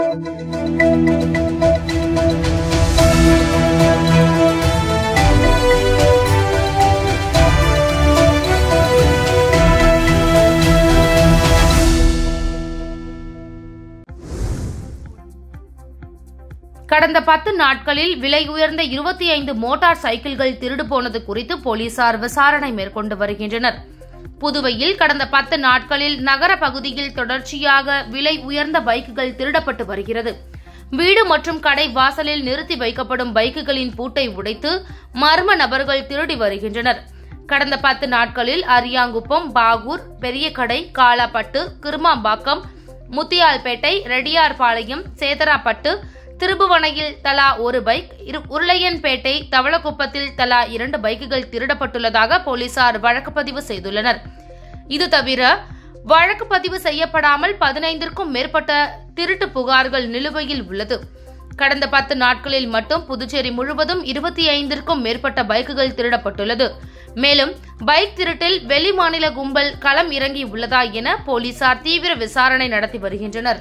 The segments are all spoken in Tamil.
கடந்த பத்து நாட்களில் விலை உயர்ந்த இருபத்தி ஐந்து மோட்டார் சைக்கிள்கள் திருடு போனது குறித்து போலீசார் விசாரணை மேற்கொண்டு வருகின்றனர் புதுவையில் கடந்த பத்து நாட்களில் நகர பகுதியில் தொடர்ச்சியாக விலை உயர்ந்த பைக்குகள் திருடப்பட்டு வருகிறது வீடு மற்றும் கடை வாசலில் நிறுத்தி வைக்கப்படும் பைக்குகளின் பூட்டை உடைத்து மர்ம நபர்கள் திருடி வருகின்றனர் கடந்த பத்து நாட்களில் அரியாங்குப்பம் பாகூர் பெரியகடை காலாப்பட்டு கிருமாம்பாக்கம் முத்தியால்பேட்டை ரெட்டியார்பாளையம் சேதராப்பட்டு திருபுவனையில் தலா ஒரு பைக் இரு- உருளையன்பேட்டை தவளக்குப்பத்தில் தலா இரண்டு பைக்குகள் திருடப்பட்டுள்ளதாக போலீசார் வழக்கு பதிவு செய்துள்ளனர் இது தவிர வழக்கு பதிவு செய்யப்படாமல் பதினைந்திற்கும் மேற்பட்ட திருட்டு புகார்கள் நிலுவையில் உள்ளது கடந்த பத்து நாட்களில் மட்டும் புதுச்சேரி முழுவதும் இருபத்தி ஐந்திற்கும் மேற்பட்ட பைக்குகள் திருடப்பட்டுள்ளது மேலும் பைக் திருட்டில் வெளிமாநில கும்பல் களம் இறங்கி உள்ளதா என போலீசார் தீவிர விசாரணை நடத்தி வருகின்றனர்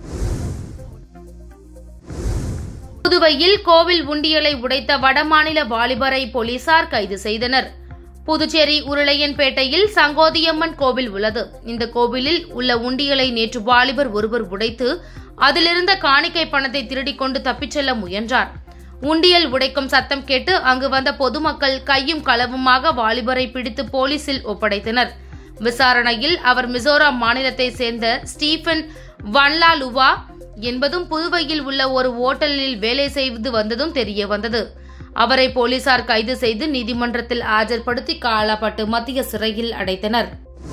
புதுவையில் கோவில் உண்டியலை உடைத்த வடமாநில வாலிபரை போலீசார் கைது செய்தனர் புதுச்சேரி உருளையன்பேட்டையில் சங்கோதியம்மன் கோவில் உள்ளது இந்த கோவிலில் உள்ள உண்டியலை நேற்று வாலிபர் ஒருவர் உடைத்து அதிலிருந்த காணிக்கை பணத்தை திருடிக் கொண்டு தப்பிச் செல்ல முயன்றார் உண்டியல் உடைக்கும் சத்தம் கேட்டு அங்கு வந்த பொதுமக்கள் கையும் களவுமாக வாலிபரை பிடித்து போலீசில் ஒப்படைத்தனர் விசாரணையில் அவர் மிசோராம் மாநிலத்தை சேர்ந்த ஸ்டீஃபன் வன்லாலுவா என்பதும் புதுவையில் உள்ள ஒரு ஓட்டலில் வேலை செய்து வந்ததும் தெரிய வந்தது அவரை போலீசார் கைது செய்து நீதிமன்றத்தில் ஆஜர்படுத்தி காலாப்பட்டு மத்திய சிறையில் அடைத்தனர்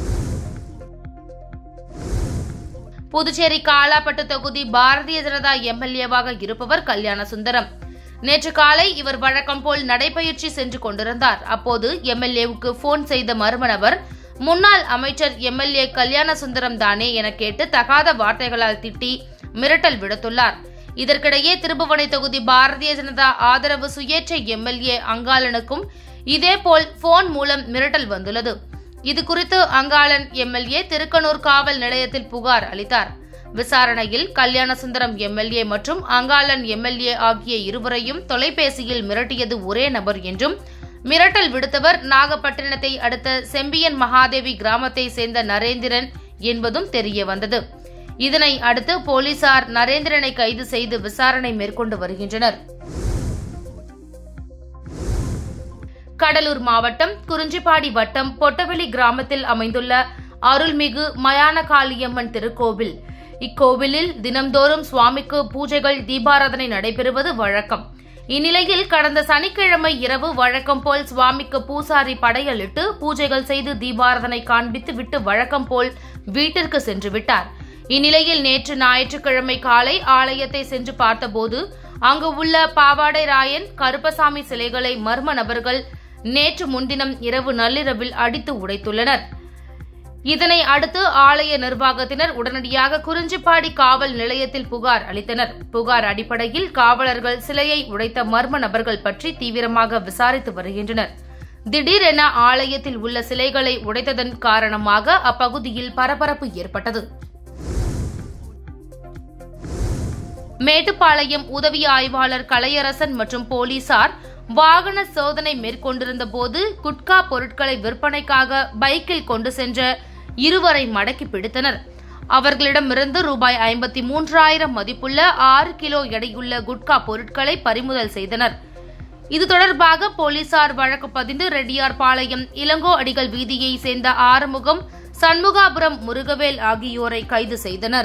புதுச்சேரி காலாப்பட்டு தொகுதி பாரதிய ஜனதா எம்எல்ஏவாக இருப்பவர் கல்யாண சுந்தரம் நேற்று காலை இவர் வழக்கம் போல் நடைபயிற்சி சென்று கொண்டிருந்தார் அப்போது எம்எல்ஏவுக்கு போன் செய்த மர்ம நபர் முன்னாள் அமைச்சர் எம்எல்ஏ கல்யாண சுந்தரம் தானே என கேட்டு தகாத வார்த்தைகளால் திட்டி மிரட்டல் விடுத்துள்ளார் இதற்கிடையே திருபுவனை தொகுதி பாரதிய ஜனதா ஆதரவு சுயேட்சை எம்எல்ஏ அங்காளனுக்கும் இதேபோல் போன் மூலம் மிரட்டல் வந்துள்ளது இது குறித்து அங்காளன் எம்எல்ஏ திருக்கனூர் காவல் நிலையத்தில் புகார் அளித்தார் விசாரணையில் கல்யாணசுந்தரம் எம்எல்ஏ மற்றும் அங்காளன் எம்எல்ஏ ஆகிய இருவரையும் தொலைபேசியில் மிரட்டியது ஒரே நபர் என்றும் மிரட்டல் விடுத்தவர் நாகப்பட்டினத்தை அடுத்த செம்பியன் மகாதேவி கிராமத்தை சேர்ந்த நரேந்திரன் என்பதும் தெரிய வந்தது இதனை அடுத்து போலீசார் நரேந்திரனை கைது செய்து விசாரணை மேற்கொண்டு வருகின்றனர் கடலூர் மாவட்டம் குறிஞ்சிப்பாடி வட்டம் பொட்டவெளி கிராமத்தில் அமைந்துள்ள அருள்மிகு மயானகாளியம்மன் திருக்கோவில் இக்கோவிலில் தினம்தோறும் சுவாமிக்கு பூஜைகள் தீபாராதனை நடைபெறுவது வழக்கம் இந்நிலையில் கடந்த சனிக்கிழமை இரவு வழக்கம் போல் சுவாமிக்கு பூசாரி படையலிட்டு பூஜைகள் செய்து தீபாராதனை காண்பித்து விட்டு வழக்கம் போல் வீட்டிற்கு சென்று விட்டார் இந்நிலையில் நேற்று ஞாயிற்றுக்கிழமை காலை ஆலயத்தை சென்று பார்த்தபோது அங்கு உள்ள பாவாடை ராயன் கருப்பசாமி சிலைகளை மர்ம நபர்கள் நேற்று முன்தினம் இரவு நள்ளிரவில் அடித்து உடைத்துள்ளனர் இதனை அடுத்து ஆலய நிர்வாகத்தினர் உடனடியாக குறிஞ்சிப்பாடி காவல் நிலையத்தில் புகார் அளித்தனர் புகார் அடிப்படையில் காவலர்கள் சிலையை உடைத்த மர்ம நபர்கள் பற்றி தீவிரமாக விசாரித்து வருகின்றனர் திடீரென ஆலயத்தில் உள்ள சிலைகளை உடைத்ததன் காரணமாக அப்பகுதியில் பரபரப்பு ஏற்பட்டது மேட்டுப்பாளையம் உதவி ஆய்வாளர் கலையரசன் மற்றும் போலீசார் வாகன சோதனை மேற்கொண்டிருந்த போது குட்கா பொருட்களை விற்பனைக்காக பைக்கில் கொண்டு சென்ற இருவரை மடக்கி பிடித்தனர் அவர்களிடமிருந்து ரூபாய் ஐம்பத்தி மூன்றாயிரம் மதிப்புள்ள ஆறு கிலோ எடையுள்ள குட்கா பொருட்களை பறிமுதல் செய்தனர் இது தொடர்பாக போலீசார் வழக்கு பதிந்து ரெட்டியார்பாளையம் இளங்கோ அடிகள் வீதியை சேர்ந்த ஆறுமுகம் சண்முகாபுரம் முருகவேல் ஆகியோரை கைது செய்தனர்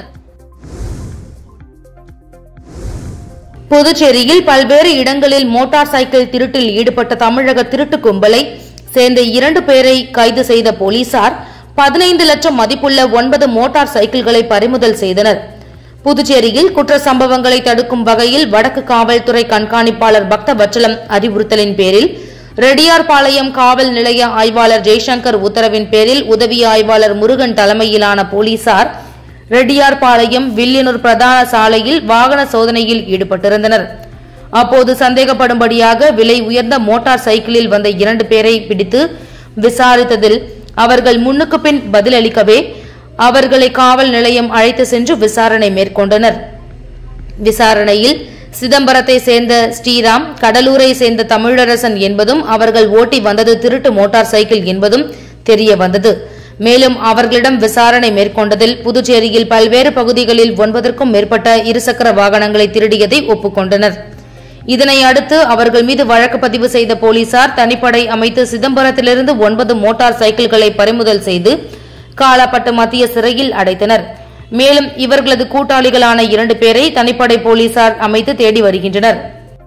புதுச்சேரியில் பல்வேறு இடங்களில் மோட்டார் சைக்கிள் திருட்டில் ஈடுபட்ட தமிழக திருட்டு கும்பலை சேர்ந்த இரண்டு பேரை கைது செய்த போலீசார் பதினைந்து லட்சம் மதிப்புள்ள ஒன்பது மோட்டார் சைக்கிள்களை பறிமுதல் செய்தனர் புதுச்சேரியில் குற்ற சம்பவங்களை தடுக்கும் வகையில் வடக்கு காவல்துறை கண்காணிப்பாளர் பக்தவச்சலம் அறிவுறுத்தலின் பேரில் ரெட்டியார்பாளையம் காவல் நிலைய ஆய்வாளர் ஜெய்சங்கர் உத்தரவின் பேரில் உதவி ஆய்வாளர் முருகன் தலைமையிலான போலீசார் ரெட்டியார்பாளையம் வில்லியனூர் பிரதான சாலையில் வாகன சோதனையில் ஈடுபட்டிருந்தனர் அப்போது சந்தேகப்படும்படியாக விலை உயர்ந்த மோட்டார் சைக்கிளில் வந்த இரண்டு பேரை பிடித்து விசாரித்ததில் அவர்கள் முன்னுக்கு பின் பதிலளிக்கவே அவர்களை காவல் நிலையம் அழைத்து சென்று விசாரணை மேற்கொண்டனர் விசாரணையில் சிதம்பரத்தை சேர்ந்த ஸ்ரீராம் கடலூரை சேர்ந்த தமிழரசன் என்பதும் அவர்கள் ஓட்டி வந்தது திருட்டு மோட்டார் சைக்கிள் என்பதும் தெரிய வந்தது மேலும் அவர்களிடம் விசாரணை மேற்கொண்டதில் புதுச்சேரியில் பல்வேறு பகுதிகளில் ஒன்பதற்கும் மேற்பட்ட இருசக்கர வாகனங்களை திருடியதை ஒப்புக்கொண்டனர் இதனை அடுத்து அவர்கள் மீது வழக்கு பதிவு செய்த போலீசார் தனிப்படை அமைத்து சிதம்பரத்திலிருந்து ஒன்பது மோட்டார் சைக்கிள்களை பறிமுதல் செய்து காலாப்பட்டு மத்திய சிறையில் அடைத்தனர் மேலும் இவர்களது கூட்டாளிகளான இரண்டு பேரை தனிப்படை போலீசார் அமைத்து தேடி வருகின்றனர்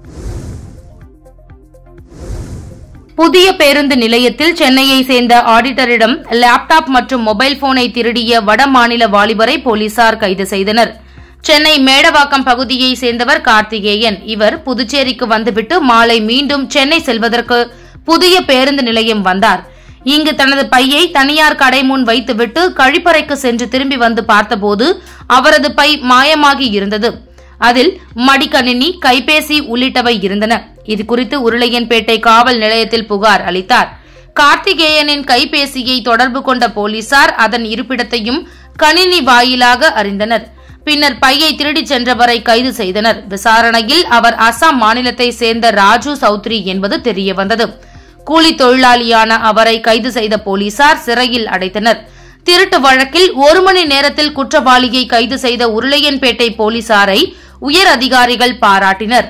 புதிய பேருந்து நிலையத்தில் சென்னையை சேர்ந்த ஆடிட்டரிடம் லேப்டாப் மற்றும் மொபைல் போனை திருடிய வட மாநில வாலிபரை போலீசார் கைது செய்தனர் சென்னை மேடவாக்கம் பகுதியை சேர்ந்தவர் கார்த்திகேயன் இவர் புதுச்சேரிக்கு வந்துவிட்டு மாலை மீண்டும் சென்னை செல்வதற்கு புதிய பேருந்து நிலையம் வந்தார் இங்கு தனது பையை தனியார் கடை முன் வைத்துவிட்டு கழிப்பறைக்கு சென்று திரும்பி வந்து பார்த்தபோது அவரது பை மாயமாகி இருந்தது அதில் மடிக்கணினி கைபேசி உள்ளிட்டவை இருந்தன இது குறித்து உருளையன்பேட்டை காவல் நிலையத்தில் புகார் அளித்தார் கார்த்திகேயனின் கைபேசியை தொடர்பு கொண்ட போலீசார் அதன் இருப்பிடத்தையும் கணினி வாயிலாக அறிந்தனர் பின்னர் பையை திருடிச் சென்றவரை கைது செய்தனர் விசாரணையில் அவர் அசாம் மாநிலத்தை சேர்ந்த ராஜு சௌத்ரி என்பது தெரியவந்தது கூலி தொழிலாளியான அவரை கைது செய்த போலீசார் சிறையில் அடைத்தனர் திருட்டு வழக்கில் ஒரு மணி நேரத்தில் குற்றவாளியை கைது செய்த உருளையன்பேட்டை போலீசாரை உயர் அதிகாரிகள் பாராட்டினர்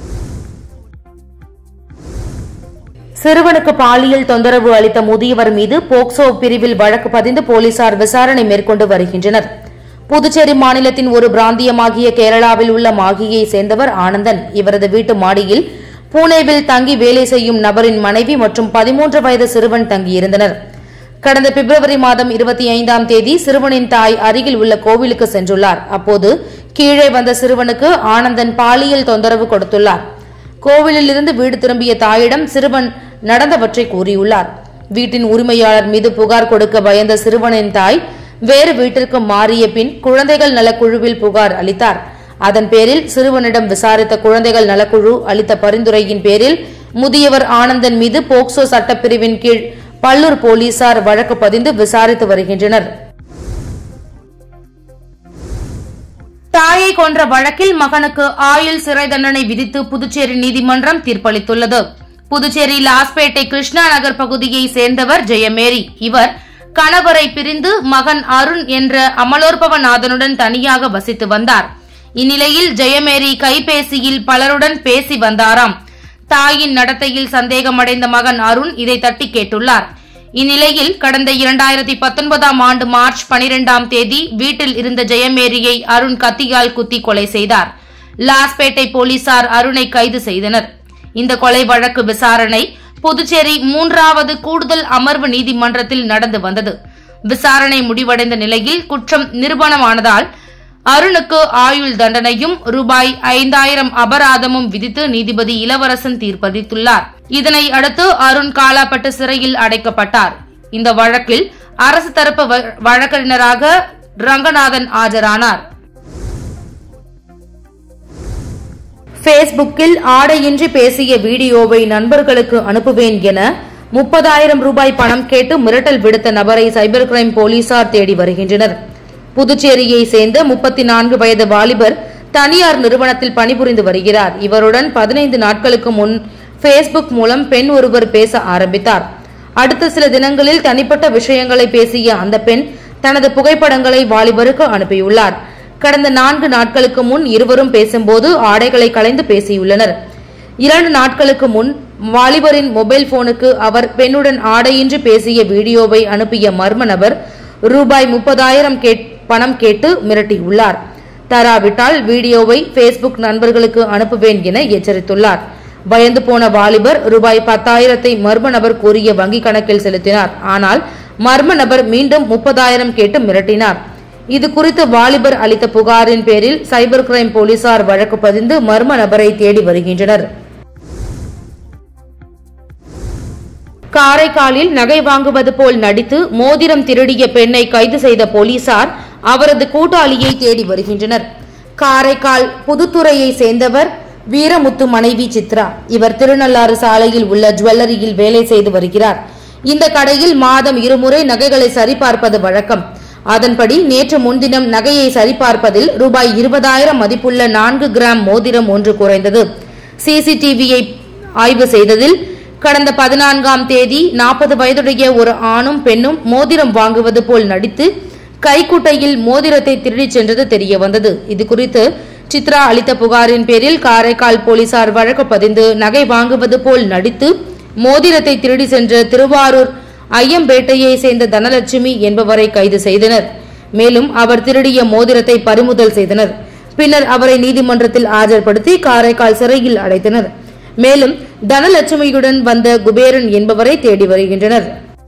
சிறுவனுக்கு பாலியல் தொந்தரவு அளித்த முதியவர் மீது போக்சோ பிரிவில் வழக்கு பதிந்து போலீசார் விசாரணை மேற்கொண்டு வருகின்றனர் புதுச்சேரி மாநிலத்தின் ஒரு பிராந்தியமாகிய கேரளாவில் உள்ள மாகியை சேர்ந்தவர் ஆனந்தன் இவரது வீட்டு மாடியில் பூனேவில் தங்கி வேலை செய்யும் நபரின் மனைவி மற்றும் பதிமூன்று வயது சிறுவன் தங்கியிருந்தனர் கடந்த பிப்ரவரி மாதம் இருபத்தி ஐந்தாம் தேதி சிறுவனின் தாய் அருகில் உள்ள கோவிலுக்கு சென்றுள்ளார் அப்போது கீழே வந்த சிறுவனுக்கு ஆனந்தன் பாலியல் தொந்தரவு கொடுத்துள்ளார் கோவிலில் இருந்து வீடு திரும்பிய தாயிடம் சிறுவன் நடந்தவற்றை கூறியுள்ளார் வீட்டின் உரிமையாளர் மீது புகார் கொடுக்க பயந்த சிறுவனின் தாய் வேறு வீட்டிற்கு மாறிய பின் குழந்தைகள் நலக்குழுவில் புகார் அளித்தார் அதன் பேரில் சிறுவனிடம் விசாரித்த குழந்தைகள் நலக்குழு அளித்த பரிந்துரையின் பேரில் முதியவர் ஆனந்தன் மீது போக்சோ சட்டப்பிரிவின் கீழ் பல்லூர் போலீசார் வழக்கு பதிந்து விசாரித்து வருகின்றனர் தாயை கொன்ற வழக்கில் மகனுக்கு ஆயுள் சிறை தண்டனை விதித்து புதுச்சேரி நீதிமன்றம் தீர்ப்பளித்துள்ளது புதுச்சேரி லாஸ்பேட்டை கிருஷ்ணா நகர் பகுதியை சேர்ந்தவர் ஜெயமேரி இவர் கணவரை பிரிந்து மகன் அருண் என்ற அமலோற்பவநாதனுடன் தனியாக வசித்து வந்தார் இந்நிலையில் ஜெயமேரி கைபேசியில் பலருடன் பேசி வந்தாராம் தாயின் நடத்தையில் சந்தேகமடைந்த மகன் அருண் இதை தட்டி கேட்டுள்ளார் இந்நிலையில் கடந்த இரண்டாயிரத்தி பத்தொன்பதாம் ஆண்டு மார்ச் பனிரெண்டாம் தேதி வீட்டில் இருந்த ஜெயமேரியை அருண் கத்தியால் குத்தி கொலை செய்தார் லாஸ்பேட்டை போலீசார் அருணை கைது செய்தனர் இந்த கொலை வழக்கு விசாரணை புதுச்சேரி மூன்றாவது கூடுதல் அமர்வு நீதிமன்றத்தில் நடந்து வந்தது விசாரணை முடிவடைந்த நிலையில் குற்றம் நிரூபணமானதால் அருணுக்கு ஆயுள் தண்டனையும் ரூபாய் ஐந்தாயிரம் அபராதமும் விதித்து நீதிபதி இளவரசன் தீர்ப்பளித்துள்ளார் இதனை அடுத்து அருண் காலாப்பட்டு சிறையில் அடைக்கப்பட்டார் இந்த வழக்கில் அரசு தரப்பு வ- வழக்கறிஞராக ரங்கநாதன் ஆஜரானார் ஃபேஸ்புக்கில் ஆடையின்றி பேசிய வீடியோவை நண்பர்களுக்கு அனுப்புவேன் என முப்பதாயிரம் ரூபாய் பணம் கேட்டு மிரட்டல் விடுத்த நபரை சைபர் கிரைம் போலீசார் தேடி வருகின்றனர் புதுச்சேரியை சேர்ந்த முப்பத்தி நான்கு வயது வாலிபர் தனியார் நிறுவனத்தில் பணிபுரிந்து வருகிறார் இவருடன் பதினைந்து நாட்களுக்கு முன் ஃபேஸ்புக் மூலம் பெண் ஒருவர் பேச ஆரம்பித்தார் அடுத்த சில தினங்களில் தனிப்பட்ட விஷயங்களை பேசிய அந்த பெண் தனது புகைப்படங்களை வாலிபருக்கு அனுப்பியுள்ளார் கடந்த நான்கு நாட்களுக்கு முன் இருவரும் பேசும்போது ஆடைகளை களைந்து பேசியுள்ளனர் இரண்டு நாட்களுக்கு முன் வாலிபரின் மொபைல் போனுக்கு அவர் பெண்ணுடன் ஆடையின்றி பேசிய வீடியோவை அனுப்பிய மர்ம நபர் ரூபாய் முப்பதாயிரம் பணம் கேட்டு மிரட்டியுள்ளார் தராவிட்டால் வீடியோவை ஃபேஸ்புக் நண்பர்களுக்கு அனுப்புவேன் என எச்சரித்துள்ளார் பயந்து போன வாலிபர் ரூபாய் பத்தாயிரத்தை மர்ம நபர் கூறிய வங்கி கணக்கில் செலுத்தினார் ஆனால் மர்ம நபர் மீண்டும் முப்பதாயிரம் கேட்டு மிரட்டினார் இது குறித்து வாலிபர் அளித்த புகாரின் பேரில் சைபர் கிரைம் போலீசார் வழக்கு பதிந்து மர்ம நபரை தேடி வருகின்றனர் காரைக்காலில் நகை வாங்குவது போல் நடித்து மோதிரம் திருடிய பெண்ணை கைது செய்த போலீசார் அவரது கூட்டாளியை தேடி வருகின்றனர் காரைக்கால் புதுத்துறையை சேர்ந்தவர் வீரமுத்து மனைவி சித்ரா இவர் திருநள்ளாறு சாலையில் உள்ள ஜுவல்லரியில் வேலை செய்து வருகிறார் இந்த கடையில் மாதம் இருமுறை நகைகளை சரிபார்ப்பது வழக்கம் அதன்படி நேற்று முன்தினம் நகையை சரிபார்ப்பதில் ரூபாய் இருபதாயிரம் மதிப்புள்ள நான்கு கிராம் மோதிரம் ஒன்று குறைந்தது சிசிடிவியை ஆய்வு செய்ததில் கடந்த பதினான்காம் தேதி நாற்பது வயதுடைய ஒரு ஆணும் பெண்ணும் மோதிரம் வாங்குவது போல் நடித்து கைக்குட்டையில் மோதிரத்தை திருடிச் சென்றது தெரிய வந்தது இதுகுறித்து சித்ரா அளித்த புகாரின் பேரில் காரைக்கால் போலீசார் வழக்கு பதிந்து நகை வாங்குவது போல் நடித்து மோதிரத்தை திருடி சென்ற திருவாரூர் ஐயம்பேட்டையை சேர்ந்த தனலட்சுமி என்பவரை கைது செய்தனர் மேலும் அவர் திருடிய மோதிரத்தை பறிமுதல் செய்தனர் பின்னர் அவரை நீதிமன்றத்தில் ஆஜர்படுத்தி காரைக்கால் சிறையில் அடைத்தனர் மேலும் தனலட்சுமியுடன் வந்த குபேரன் என்பவரை தேடி வருகின்றனர்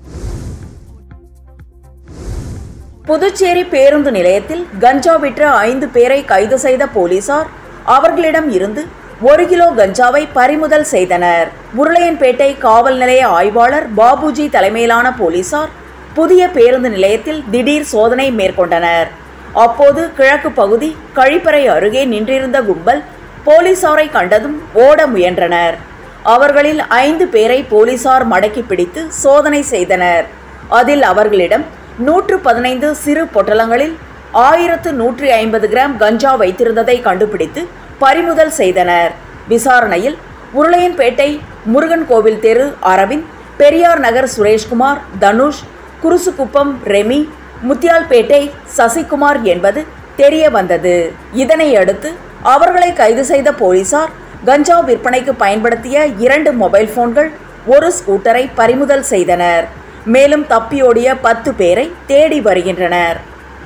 புதுச்சேரி பேருந்து நிலையத்தில் கஞ்சா விற்ற ஐந்து பேரை கைது செய்த போலீசார் அவர்களிடம் இருந்து ஒரு கிலோ கஞ்சாவை பறிமுதல் செய்தனர் உருளையன்பேட்டை காவல் நிலைய ஆய்வாளர் பாபுஜி தலைமையிலான போலீசார் புதிய பேருந்து நிலையத்தில் திடீர் சோதனை மேற்கொண்டனர் அப்போது கிழக்கு பகுதி கழிப்பறை அருகே நின்றிருந்த கும்பல் போலீசாரை கண்டதும் ஓட முயன்றனர் அவர்களில் ஐந்து பேரை போலீசார் மடக்கி பிடித்து சோதனை செய்தனர் அதில் அவர்களிடம் நூற்று பதினைந்து சிறு பொட்டலங்களில் ஆயிரத்து நூற்றி ஐம்பது கிராம் கஞ்சா வைத்திருந்ததை கண்டுபிடித்து பறிமுதல் செய்தனர் விசாரணையில் உருளையன்பேட்டை முருகன் கோவில் தெரு அரவிந்த் பெரியார் நகர் சுரேஷ்குமார் தனுஷ் குருசுக்குப்பம் ரெமி முத்தியால்பேட்டை சசிகுமார் என்பது தெரிய வந்தது இதனை அடுத்து அவர்களை கைது செய்த போலீசார் கஞ்சா விற்பனைக்கு பயன்படுத்திய இரண்டு மொபைல் போன்கள் ஒரு ஸ்கூட்டரை பறிமுதல் செய்தனர் மேலும் தப்பியோடிய பத்து பேரை தேடி வருகின்றனர்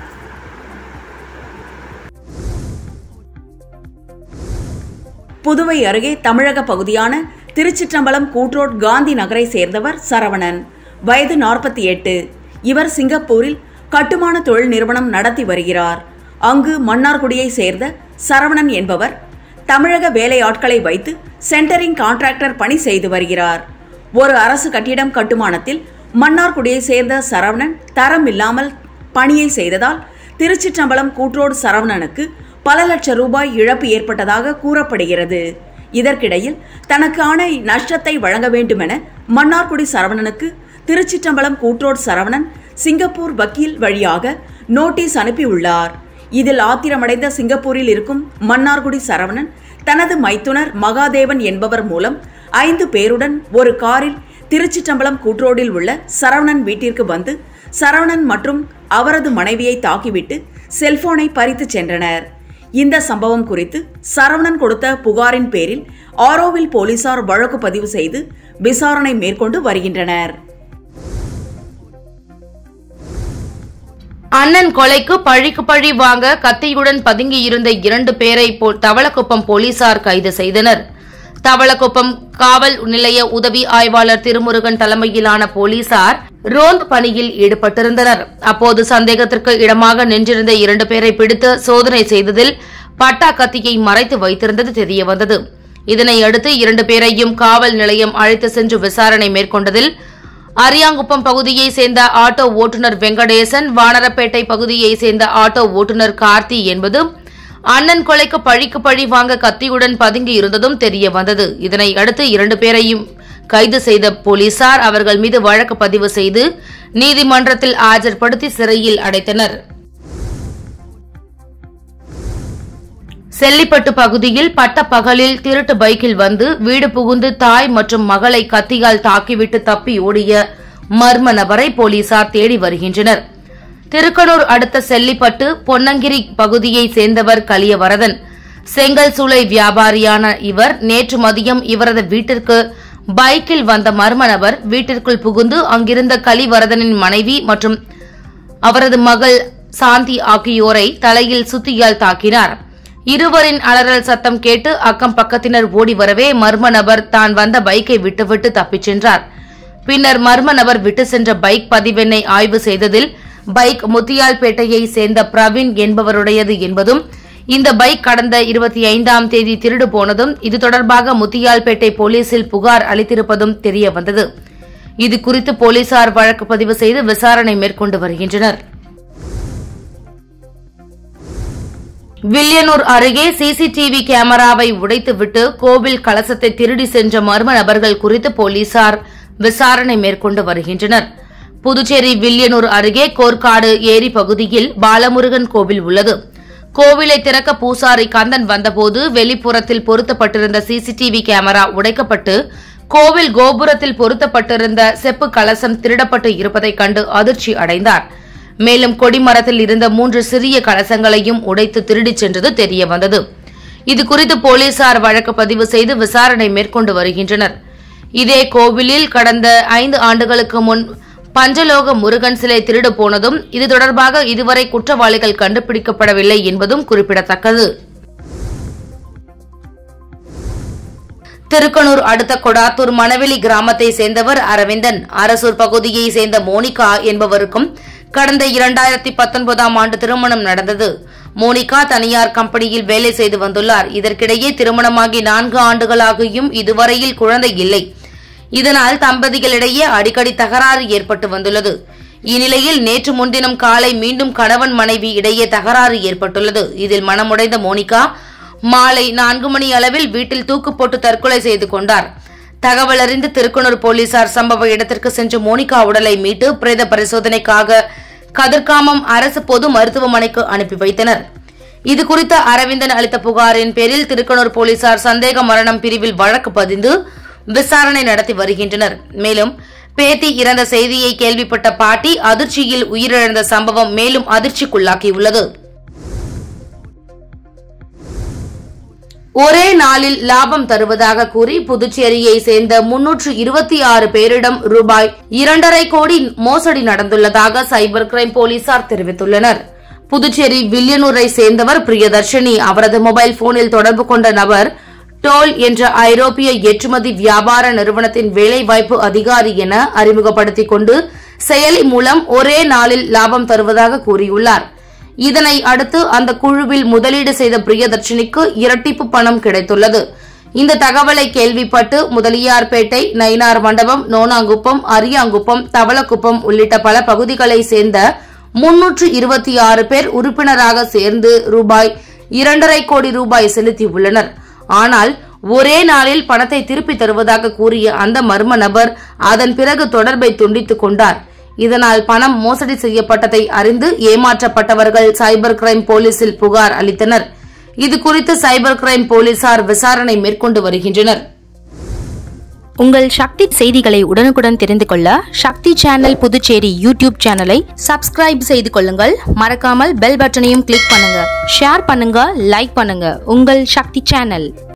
புதுவை அருகே தமிழக பகுதியான திருச்சிற்றம்பலம் கூட்ரோட் காந்தி நகரை சேர்ந்தவர் சரவணன் வயது நாற்பத்தி எட்டு இவர் சிங்கப்பூரில் கட்டுமான தொழில் நிறுவனம் நடத்தி வருகிறார் அங்கு மன்னார்குடியை சேர்ந்த சரவணன் என்பவர் தமிழக வேலையாட்களை வைத்து சென்டரிங் கான்ட்ராக்டர் பணி செய்து வருகிறார் ஒரு அரசு கட்டிடம் கட்டுமானத்தில் மன்னார்குடியை சேர்ந்த சரவணன் தரம் இல்லாமல் பணியை செய்ததால் திருச்சிற்றம்பலம் கூட்ரோடு சரவணனுக்கு பல லட்சம் ரூபாய் இழப்பு ஏற்பட்டதாக கூறப்படுகிறது இதற்கிடையில் தனக்கான நஷ்டத்தை வழங்க வேண்டுமென மன்னார்குடி சரவணனுக்கு திருச்சிற்றம்பலம் கூட்ரோடு சரவணன் சிங்கப்பூர் வக்கீல் வழியாக நோட்டீஸ் அனுப்பியுள்ளார் இதில் ஆத்திரமடைந்த சிங்கப்பூரில் இருக்கும் மன்னார்குடி சரவணன் தனது மைத்துனர் மகாதேவன் என்பவர் மூலம் ஐந்து பேருடன் ஒரு காரில் திருச்சிற்றம்பலம் கூட்ரோடில் உள்ள சரவணன் வீட்டிற்கு வந்து சரவணன் மற்றும் அவரது மனைவியை தாக்கிவிட்டு செல்போனை பறித்து சென்றனர் இந்த சம்பவம் குறித்து சரவணன் கொடுத்த புகாரின் பேரில் ஆரோவில் போலீசார் வழக்கு பதிவு செய்து விசாரணை மேற்கொண்டு வருகின்றனர் அண்ணன் கொலைக்கு பழிக்கு பழி வாங்க கத்தியுடன் பதுங்கி இருந்த இரண்டு பேரை போ- தவளக்குப்பம் போலீசார் கைது செய்தனர் தவளக்குப்பம் காவல் நிலைய உதவி ஆய்வாளர் திருமுருகன் தலைமையிலான போலீசார் ரோந்து பணியில் ஈடுபட்டிருந்தனர் அப்போது சந்தேகத்திற்கு இடமாக நின்றிருந்த இரண்டு பேரை பிடித்து சோதனை செய்ததில் பட்டா கத்தியை மறைத்து வைத்திருந்தது தெரியவந்தது இதனை அடுத்து இரண்டு பேரையும் காவல் நிலையம் அழைத்து சென்று விசாரணை மேற்கொண்டதில் அரியாங்குப்பம் பகுதியை சேர்ந்த ஆட்டோ ஓட்டுநர் வெங்கடேசன் வானரப்பேட்டை பகுதியை சேர்ந்த ஆட்டோ ஓட்டுநர் கார்த்தி என்பது அண்ணன் கொலைக்கு பழிக்கு பழி வாங்க கத்தியுடன் பதுங்கி இருந்ததும் தெரிய வந்தது இதனை அடுத்து இரண்டு பேரையும் கைது செய்த போலீசார் அவர்கள் மீது வழக்கு பதிவு செய்து நீதிமன்றத்தில் ஆஜர்படுத்தி சிறையில் அடைத்தனர் செல்லிப்பட்டு பகுதியில் பட்ட பகலில் திருட்டு பைக்கில் வந்து வீடு புகுந்து தாய் மற்றும் மகளை கத்தியால் தாக்கிவிட்டு தப்பி ஓடிய மர்ம நபரை போலீசார் தேடி வருகின்றனர் திருக்கனூர் அடுத்த செல்லிப்பட்டு பொன்னங்கிரி பகுதியை சேர்ந்தவர் கலியவரதன் செங்கல் சூளை வியாபாரியான இவர் நேற்று மதியம் இவரது வீட்டிற்கு பைக்கில் வந்த மர்ம நபர் வீட்டிற்குள் புகுந்து அங்கிருந்த கலிவரதனின் மனைவி மற்றும் அவரது மகள் சாந்தி ஆகியோரை தலையில் சுத்தியால் தாக்கினார் இருவரின் அலறல் சத்தம் கேட்டு அக்கம் பக்கத்தினர் ஓடி வரவே மர்ம நபர் தான் வந்த பைக்கை விட்டுவிட்டு தப்பிச் சென்றார் பின்னர் மர்ம நபர் விட்டு சென்ற பைக் பதிவெண்ணை ஆய்வு செய்ததில் பைக் முத்தியால்பேட்டையை சேர்ந்த பிரவீன் என்பவருடையது என்பதும் இந்த பைக் கடந்த இருபத்தி ஐந்தாம் தேதி திருடு போனதும் இது தொடர்பாக முத்தியால்பேட்டை போலீசில் புகார் அளித்திருப்பதும் தெரிய வந்தது இது குறித்து போலீசார் வழக்கு பதிவு செய்து விசாரணை மேற்கொண்டு வருகின்றனர் வில்லியனூர் அருகே சிசிடிவி கேமராவை உடைத்துவிட்டு கோவில் கலசத்தை திருடி சென்ற மர்ம நபர்கள் குறித்து போலீசார் விசாரணை மேற்கொண்டு வருகின்றனர் புதுச்சேரி வில்லியனூர் அருகே கோர்க்காடு ஏரி பகுதியில் பாலமுருகன் கோவில் உள்ளது கோவிலை திறக்க பூசாரி கந்தன் வந்தபோது வெளிப்புறத்தில் பொருத்தப்பட்டிருந்த சிசிடிவி கேமரா உடைக்கப்பட்டு கோவில் கோபுரத்தில் பொருத்தப்பட்டிருந்த செப்பு கலசம் திருடப்பட்டு இருப்பதைக் கண்டு அதிர்ச்சி அடைந்தார் மேலும் கொடிமரத்தில் இருந்த மூன்று சிறிய கலசங்களையும் உடைத்து திருடிச் சென்றது தெரியவந்தது இதுகுறித்து போலீசார் வழக்கு பதிவு செய்து விசாரணை மேற்கொண்டு வருகின்றனர் இதே கோவிலில் கடந்த ஐந்து ஆண்டுகளுக்கு முன் பஞ்சலோக முருகன் சிலை திருடு போனதும் இது தொடர்பாக இதுவரை குற்றவாளிகள் கண்டுபிடிக்கப்படவில்லை என்பதும் குறிப்பிடத்தக்கது திருக்கனூர் அடுத்த கொடாத்தூர் மணவெளி கிராமத்தை சேர்ந்தவர் அரவிந்தன் அரசூர் பகுதியை சேர்ந்த மோனிகா என்பவருக்கும் கடந்த இரண்டாயிரத்தி பத்தொன்பதாம் ஆண்டு திருமணம் நடந்தது மோனிகா தனியார் கம்பெனியில் வேலை செய்து வந்துள்ளார் இதற்கிடையே திருமணமாகி நான்கு ஆண்டுகளாகியும் இதுவரையில் குழந்தை இல்லை இதனால் தம்பதிகளிடையே அடிக்கடி தகராறு ஏற்பட்டு வந்துள்ளது இந்நிலையில் நேற்று முன்தினம் காலை மீண்டும் கணவன் மனைவி இடையே தகராறு ஏற்பட்டுள்ளது இதில் மனமுடைந்த மோனிகா மாலை நான்கு மணி அளவில் வீட்டில் தூக்கு போட்டு தற்கொலை செய்து கொண்டார் தகவல் அறிந்து திருக்குனூர் போலீசார் சம்பவ இடத்திற்கு சென்று மோனிகா உடலை மீட்டு பிரேத பரிசோதனைக்காக கதிர்காமம் அரசு பொது மருத்துவமனைக்கு அனுப்பி வைத்தனர் இதுகுறித்து அரவிந்தன் அளித்த புகாரின் பேரில் திருக்கனூர் போலீசார் சந்தேக மரணம் பிரிவில் வழக்கு பதிந்து விசாரணை நடத்தி வருகின்றனர் மேலும் பேத்தி இறந்த செய்தியை கேள்விப்பட்ட பாட்டி அதிர்ச்சியில் உயிரிழந்த சம்பவம் மேலும் அதிர்ச்சிக்குள்ளாக்கியுள்ளது ஒரே நாளில் லாபம் தருவதாக கூறி புதுச்சேரியை சேர்ந்த முன்னூற்று இருபத்தி ஆறு பேரிடம் ரூபாய் இரண்டரை கோடி மோசடி நடந்துள்ளதாக சைபர் கிரைம் போலீசார் தெரிவித்துள்ளனர் புதுச்சேரி வில்லியனூரை சேர்ந்தவர் பிரியதர்ஷினி அவரது மொபைல் போனில் தொடர்பு கொண்ட நபர் டோல் என்ற ஐரோப்பிய ஏற்றுமதி வியாபார நிறுவனத்தின் வேலைவாய்ப்பு அதிகாரி என அறிமுகப்படுத்திக் கொண்டு செயலி மூலம் ஒரே நாளில் லாபம் தருவதாக கூறியுள்ளார் இதனை அடுத்து அந்த குழுவில் முதலீடு செய்த பிரியதர்ஷினிக்கு இரட்டிப்பு பணம் கிடைத்துள்ளது இந்த தகவலை கேள்விப்பட்டு முதலியார்பேட்டை நயினார் மண்டபம் நோனாங்குப்பம் அரியாங்குப்பம் தவளக்குப்பம் உள்ளிட்ட பல பகுதிகளை சேர்ந்த முன்னூற்று இருபத்தி ஆறு பேர் உறுப்பினராக சேர்ந்து ரூபாய் இரண்டரை கோடி ரூபாய் செலுத்தியுள்ளனர் ஆனால் ஒரே நாளில் பணத்தை திருப்பி தருவதாக கூறிய அந்த மர்ம நபர் அதன் பிறகு தொடர்பை துண்டித்துக் கொண்டார் இதனால் பணம் மோசடி செய்யப்பட்டதை அறிந்து ஏமாற்றப்பட்டவர்கள் சைபர் கிரைம் போலீசில் புகார் அளித்தனர் இதுகுறித்து சைபர் கிரைம் போலீசார் விசாரணை மேற்கொண்டு வருகின்றனர் உங்கள் சக்தி செய்திகளை உடனுக்குடன் தெரிந்து கொள்ள சக்தி சேனல் புதுச்சேரி யூடியூப் சேனலை சப்ஸ்கிரைப் செய்து கொள்ளுங்கள் மறக்காமல் பெல் பட்டனையும் கிளிக் பண்ணுங்க ஷேர் பண்ணுங்க லைக் பண்ணுங்க உங்கள் சக்தி சேனல்